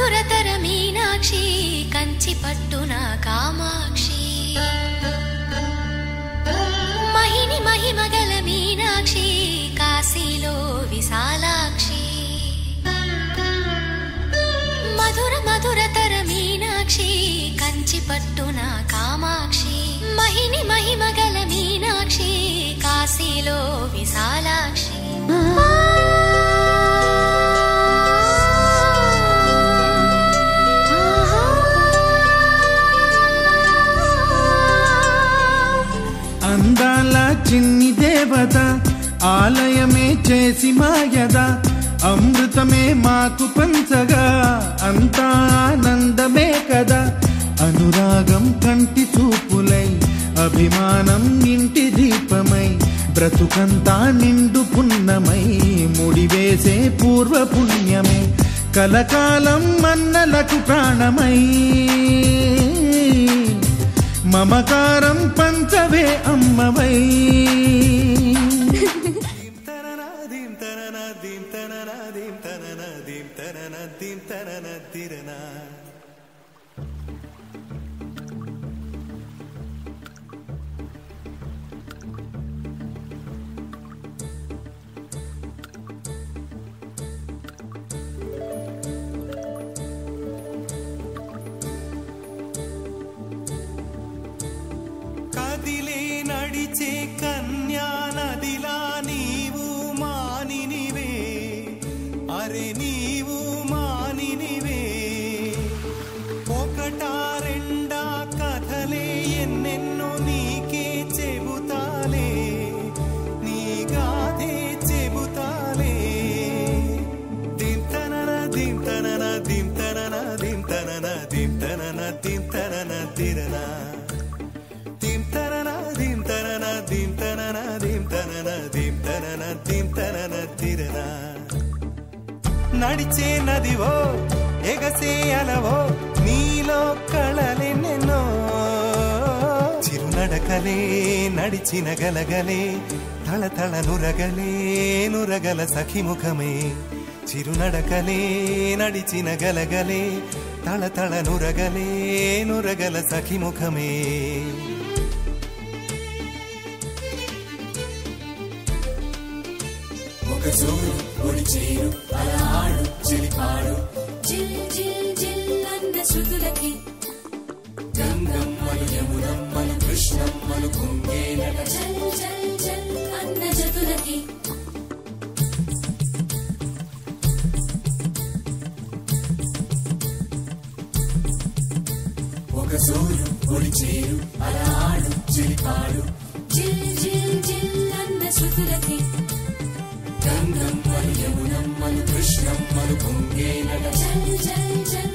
మధురతర మీనాక్షి కంచి పట్టున కామాక్షి మహిని మహిమగల మీనాక్షి కాశీలో విశాలాక్షి మధుర మధురతర మీనాక్షి కంచి పట్టున కామాక్షి మహిని మహిమగల మీనాక్షి కాశీలో విశాలాక్షి అందాల చిన్ని దేవత ఆలయమే చేసి మాయద అమృతమే మాకు పంచగా అంతా ఆనందమే కదా అనురాగం కంటి చూపులై అభిమానం ఇంటి దీపమై బ్రతుకంతా నిండు పున్నమై ముడివేసే పూర్వ పుణ్యమే కలకాలం మన్నలకు ప్రాణమై మమకారం పంచవే అమ్మవై కదిలే నడిచే కన్యా నదిలా నీవు మానినివే అరే నీవు మానినివే ఒకటా రెండా కథలే ఎన్నెన్నో నీకే చెబుతాలే నీ గాథే చెబుతాలే దింతనన దింతనన దింతనన దింతనన దింతనన దింతనన తిరనా దిం తనన దిం తనన దిం తనన దిం తనన దిం తనన దిం తనన తిరన నడిచే నదివో ఎగసే అలవో నీలో కళలెన్నెన్నో చిరునడకలే నడిచిన గలగలే తళతళ నురగలే నురగల సఖిముఖమే చిరునడకలే నడిచిన గలగలే తళతళ నురగలే నురగల సఖిముఖమే జిల్ జిల్ జిల్ అన్న శృతులకి జల్ జల్ జల్ అన్న జతులకి జిల్ జిల్ జిల్ అన్న శృతులకి జల్ జల్ జల్